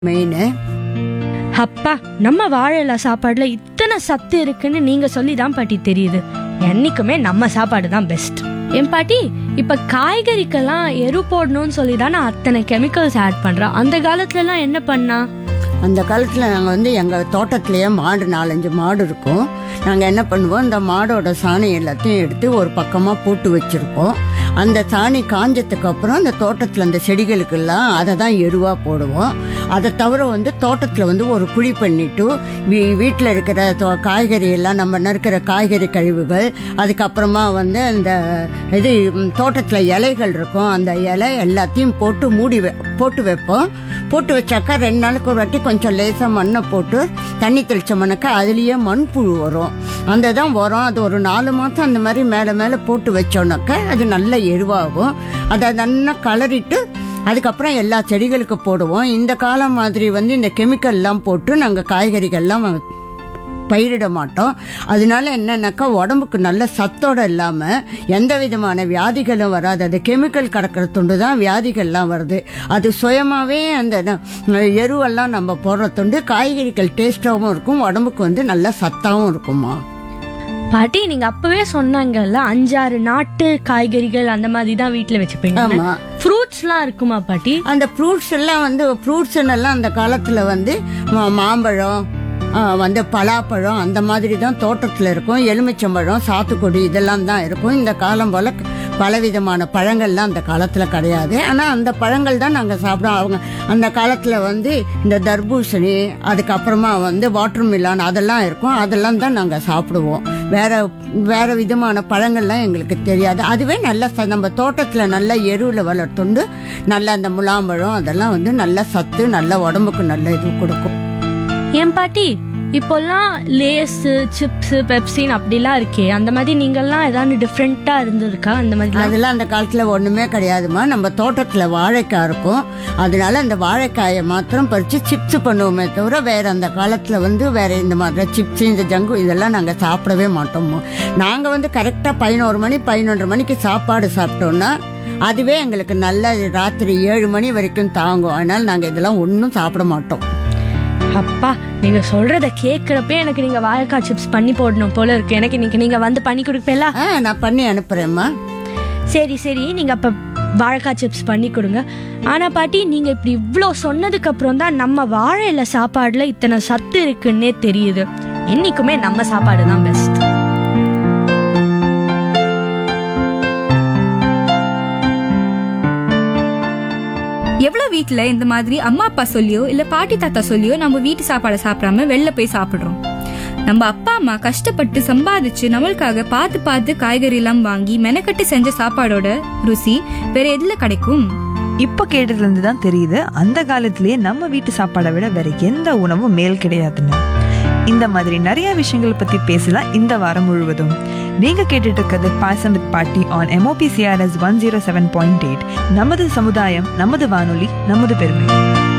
main அப்பா நம்ம வாழையில சாப்பாடுல இத்தனை சத்து இருக்குன்னு நீங்க சொல்லி தான் பாட்டி தெரியுது என்னைக்குமே நம்ம சாப்பாடு தான் பெஸ்ட் என் பாட்டி இப்ப காய்கறிக்கெல்லாம் எரு போடணும்னு சொல்லி தானே அத்தனை கெமிக்கல்ஸ் ஆட் பண்றோம் அந்த காலத்துல எல்லாம் என்ன பண்ணா அந்த காலத்தில் நாங்கள் வந்து எங்கள் தோட்டத்திலேயே மாடு நாலஞ்சு மாடு இருக்கும் நாங்கள் என்ன பண்ணுவோம் இந்த மாடோட சாணி எல்லாத்தையும் எடுத்து ஒரு பக்கமாக போட்டு வச்சுருப்போம் அந்த சாணி காஞ்சதுக்கு அப்புறம் அந்த தோட்டத்தில் அந்த செடிகளுக்கெல்லாம் அதை தான் எருவாக போடுவோம் அதை தவிர வந்து தோட்டத்தில் வந்து ஒரு குழி பண்ணிட்டு வீ வீட்டில் இருக்கிற தோ- காய்கறி எல்லாம் நம்ம நறுக்கிற காய்கறி கழிவுகள் அதுக்கப்புறமா வந்து அந்த இது தோட்டத்தில் இலைகள் இருக்கும் அந்த இலை எல்லாத்தையும் போட்டு மூடி வை- போட்டு வைப்போம் போட்டு வச்சாக்கா ரெண்டு நாளுக்கு ஒரு வாட்டி கொஞ்சம் லேசாக மண்ணை போட்டு தண்ணி தெளிச்சோம்னாக்கா அதுலேயே மண்புழு வரும் அந்த தான் வரும் அது ஒரு நாலு மாதம் அந்த மாதிரி மேலே மேலே போட்டு வச்சோம்னாக்கா அது நல்ல எருவாகும் அதை நல்லா கலரிட்டு அதுக்கப்புறம் எல்லா செடிகளுக்கு போடுவோம் இந்த காலம் மாதிரி வந்து இந்த கெமிக்கல்லாம் போட்டு நாங்கள் காய்கறிகள்லாம் பயிரிட மாட்டோம் அதனால என்னன்னாக்கா உடம்புக்கு நல்ல சத்தோட இல்லாமல் எந்த விதமான வியாதிகளும் வராது அது கெமிக்கல் கலக்கிற துண்டு தான் வியாதிகள்லாம் வருது அது சுயமாகவே அந்த ந- எருவெல்லாம் நம்ம போடுற துண்டு காய்கறிகள் டேஸ்டாகவும் இருக்கும் உடம்புக்கு வந்து நல்ல சத்தாகவும் இருக்குமா பாட்டி நீங்க அப்பவே சொன்னாங்கல்ல அஞ்சாறு நாட்டு காய்கறிகள் அந்த மாதிரி தான் வீட்டுல வச்சுப்பீங்க ஆமா ஃப்ரூட்ஸ்லாம் இருக்குமா பாட்டி அந்த ஃப்ரூட்ஸ் எல்லாம் வந்து ஃப்ரூட்ஸ் எல்லாம் அந்த காலத்தில் வந்து மா- மாம்பழம் ஆ, வந்து பலாப்பழம் அந்த மாதிரி தான் தோட்டத்தில் இருக்கும் எலுமிச்சம்பழம் சாத்துக்குடி இதெல்லாம் தான் இருக்கும் இந்த காலம் போல் பலவிதமான பழங்கள்லாம் அந்த காலத்தில் கிடையாது ஆனால் அந்த பழங்கள் தான் நாங்கள் சாப்பிடுவோம் அவங்க அந்த காலத்தில் வந்து இந்த தர்பூசணி அதுக்கப்புறமா வந்து வாட்டர் மிலான் அதெல்லாம் இருக்கும் அதெல்லாம் தான் நாங்கள் சாப்பிடுவோம் வேற வேற விதமான பழங்கள்லாம் எங்களுக்கு தெரியாது அதுவே நல்ல ச- நம்ம தோட்டத்தில் நல்ல எருவில் வளர்த்துண்டு நல்ல அந்த முலாம்பழம் அதெல்லாம் வந்து நல்ல சத்து நல்ல உடம்புக்கு நல்ல இது கொடுக்கும் ஏன் பாட்டி இப்போல்லாம் லேஸ் சிப்ஸ் பெப்சின் அப்படிலாம் இருக்கே அந்த மாதிரி நீங்கெல்லாம் ஏதாவது டிஃப்ரெண்டா இருந்திருக்கா அந்த மாதிரி அதெல்லாம் அந்த காலத்தில் ஒன்றுமே கிடையாதுமா நம்ம தோட்டத்தில் வாழைக்காய் இருக்கும் அதனால அந்த வாழைக்காயை மாத்திரம் பறித்து சிப்ஸ் பண்ணுவோமே தவிர வேற அந்த காலத்தில் வந்து வேற இந்த மாதிரி சிப்ஸ் இந்த ஜங்கு இதெல்லாம் நாங்கள் சாப்பிடவே மாட்டோம் நாங்கள் வந்து கரெக்டாக பதினோரு மணி பதினொன்றரை மணிக்கு சாப்பாடு சாப்பிட்டோம்னா அதுவே எங்களுக்கு நல்ல ராத்திரி ஏழு மணி வரைக்கும் தாங்கும் அதனால நாங்கள் இதெல்லாம் ஒன்றும் சாப்பிட மாட்டோம் அப்பா நீங்க சொல்றத கேக்குறப்பே எனக்கு நீங்க வாழைக்காய் சிப்ஸ் பண்ணி போடணும் போல இருக்கு எனக்கு இன்னைக்கு நீங்க வந்து பண்ணி கொடுப்பீங்களா ஆ நான் பண்ணி அனுப்புகிறேம்மா சரி சரி நீங்க அப்ப வாழைக்காய் சிப்ஸ் பண்ணி கொடுங்க ஆனா பாட்டி நீங்க இப்படி இவ்ளோ சொன்னதுக்கு அப்புறம் தான் நம்ம வாழையில சாப்பாடுல இத்தனை சத்து இருக்குன்னே தெரியுது என்னைக்குமே நம்ம சாப்பாடு தான் பெஸ்ட் எவ்வளவு வீட்ல இந்த மாதிரி அம்மா அப்பா சொல்லியோ இல்ல பாட்டி தாத்தா சொல்லியோ நம்ம வீட்டு சாப்பாடை சாப்பிடாம வெளில போய் சாப்பிடுறோம் நம்ம அப்பா அம்மா கஷ்டப்பட்டு சம்பாதிச்சு நம்மளுக்காக பார்த்து பார்த்து காய்கறி எல்லாம் வாங்கி மெனக்கட்டு செஞ்ச சாப்பாடோட ருசி வேற எதுல கிடைக்கும் இப்ப கேட்டதுல இருந்து தான் தெரியுது அந்த காலத்திலேயே நம்ம வீட்டு சாப்பாடை விட வேற எந்த உணவும் மேல் கிடையாதுன்னு இந்த மாதிரி நிறைய விஷயங்களை பத்தி பேசலாம் இந்த வாரம் முழுவதும் நீங்க கேட்டுட்டு இருக்கிறது பாசம் வித் பாட்டி on MOP CRS one zero seven point eight நமது சமுதாயம் நமது வானொலி நமது பெருமை